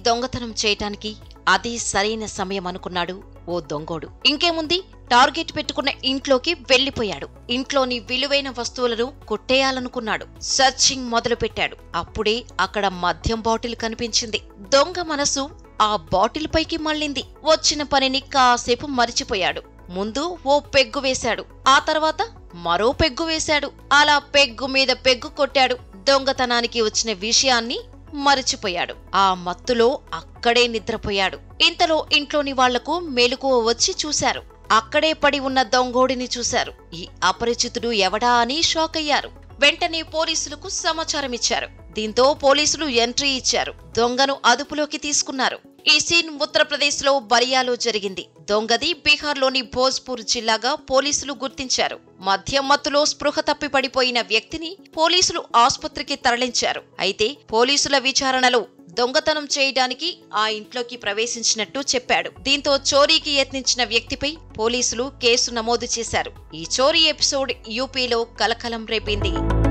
దొంగతనం చేయటానికి అది సరైన సమయం అనుకున్నాడు ఓ దొంగోడు ఇంకేముంది టార్గెట్ పెట్టుకున్న ఇంట్లోకి వెళ్లిపోయాడు ఇంట్లోని విలువైన వస్తువులను కొట్టేయాలనుకున్నాడు సర్చింగ్ మొదలు పెట్టాడు అప్పుడే అక్కడ మద్యం బాటిల్ కనిపించింది దొంగ మనసు ఆ బాటిల్ పైకి మళ్ళింది వచ్చిన పనిని కాసేపు మరిచిపోయాడు ముందు ఓ పెగ్గు వేశాడు ఆ తర్వాత మరో పెగ్గు వేశాడు అలా పెగ్గు మీద పెగ్గు కొట్టాడు దొంగతనానికి వచ్చిన విషయాన్ని మరిచిపోయాడు ఆ మత్తులో అక్కడే నిద్రపోయాడు ఇంతలో ఇంట్లోని వాళ్లకు మెలకువ వచ్చి చూశారు అక్కడే పడి ఉన్న దొంగోడిని చూశారు ఈ అపరిచితుడు ఎవడా అని షాక్ అయ్యారు వెంటనే పోలీసులకు సమాచారం ఇచ్చారు దీంతో పోలీసులు ఎంట్రీ ఇచ్చారు దొంగను అదుపులోకి తీసుకున్నారు ఈ సీన్ ఉత్తరప్రదేశ్ లో బలియాలో జరిగింది దొంగది బీహార్లోని భోజ్పూర్ జిల్లాగా పోలీసులు గుర్తించారు మద్యం మత్తులో స్పృహ తప్పి పడిపోయిన వ్యక్తిని పోలీసులు ఆసుపత్రికి తరలించారు అయితే పోలీసుల విచారణలో దొంగతనం చేయడానికి ఆ ఇంట్లోకి ప్రవేశించినట్టు చెప్పాడు దీంతో చోరీకి యత్నించిన వ్యక్తిపై పోలీసులు కేసు నమోదు చేశారు ఈ చోరీ ఎపిసోడ్ యూపీలో కలకలం రేపింది